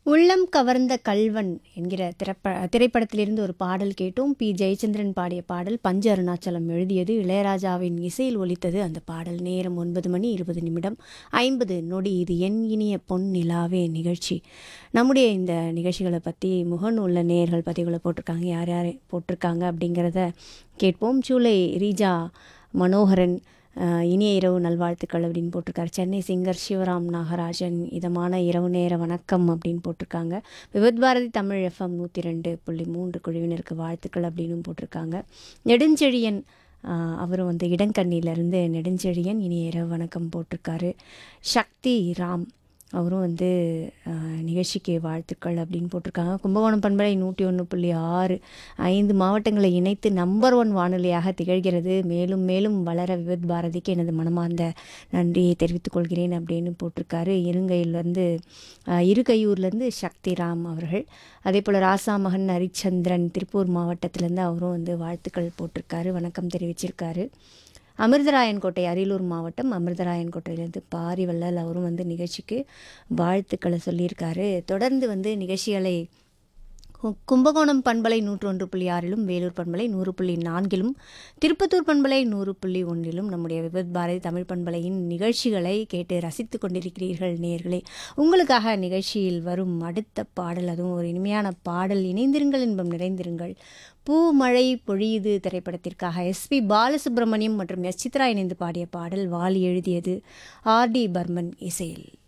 உள்ளம் கவர்ந்த கல்வன் என்கிற திரைப்ப திரைப்படத்திலிருந்து ஒரு பாடல் கேட்டோம் பி ஜெயச்சந்திரன் பாடிய பாடல் பஞ்ச அருணாச்சலம் எழுதியது இளையராஜாவின் இசையில் ஒலித்தது அந்த பாடல் நேரம் ஒன்பது மணி இருபது நிமிடம் ஐம்பது நொடி இது என் இனிய பொன் நிலாவே நிகழ்ச்சி நம்முடைய இந்த நிகழ்ச்சிகளை பற்றி முகநூல்ல நேர்கள் பதிவுகளை போட்டிருக்காங்க யார் யார் போட்டிருக்காங்க அப்படிங்கிறத கேட்போம் ஜூலை ரீஜா மனோகரன் அஹ், இனிய இரவு நல்வாழ்த்துக்கள் அப்படின்னு போட்டிருக்காரு சென்னை சிங்கர் சிவராம் நாகராஜன் இதமான இரவு நேர வணக்கம் அப்படின்னு போட்டிருக்காங்க விவத் பாரதி தமிழ் எஃப்எம் நூற்றி ரெண்டு புள்ளி மூன்று குழுவினருக்கு வாழ்த்துக்கள் அப்படின்னு போட்டிருக்காங்க நெடுஞ்செழியன் அஹ், அவரும் வந்து இடங்கண்ணியிலேருந்து நெடுஞ்செழியன் இனிய இரவு வணக்கம் போட்டிருக்காரு சக்தி ராம் அவரும் வந்து அஹ், நிகழ்ச்சிக்கு வாழ்த்துக்கள் அப்படின்னு போட்டிருக்காங்க கும்பகோணம் பண்பலை நூற்றி ஒன்று புள்ளி ஆறு ஐந்து மாவட்டங்களை இணைத்து நம்பர் ஒன் வானொலியாக திகழ்கிறது மேலும் மேலும் வளர விவத் பாரதிக்கு எனது மனமார்ந்த நன்றியை தெரிவித்துக் கொள்கிறேன் அப்படின்னு போட்டிருக்காரு இருங்கையிலேருந்து இருகையூர்லேருந்து சக்திராம் அவர்கள் அதே போல் ராசா மகன் ஹரிச்சந்திரன் திருப்பூர் மாவட்டத்திலேருந்து அவரும் வந்து வாழ்த்துக்கள் போட்டிருக்காரு வணக்கம் தெரிவிச்சிருக்காரு அமிர்தராயன் கோட்டை அரியலூர் மாவட்டம் அமிர்தராயன் கோட்டையிலேருந்து பாரிவள்ளல் அவரும் வந்து நிகழ்ச்சிக்கு வாழ்த்துக்களை சொல்லியிருக்காரு தொடர்ந்து வந்து நிகழ்ச்சிகளை கு- கும்பகோணம் பண்பலை நூற்று ஒன்று புள்ளி ஆறிலும் வேலூர் பண்பலை நூறு புள்ளி நான்கிலும் திருப்பத்தூர் பண்பலை நூறு புள்ளி ஒன்றிலும் நம்முடைய விபத் பாரதி தமிழ் பண்பலையின் நிகழ்ச்சிகளை கேட்டு ரசித்து கொண்டிருக்கிறீர்கள் நேர்களே உங்களுக்காக நிகழ்ச்சியில் வரும் அடுத்த பாடல் அதுவும் ஒரு இனிமையான பாடல் இணைந்திருங்கள் இன்பம் நிறைந்திருங்கள் பூ மழை பொழியுது திரைப்படத்திற்காக எஸ்பி பாலசுப்ரமணியம் மற்றும் எஸ் சித்ரா இணைந்து பாடிய பாடல் வாலி எழுதியது ஆர் டி பர்மன் இசையில்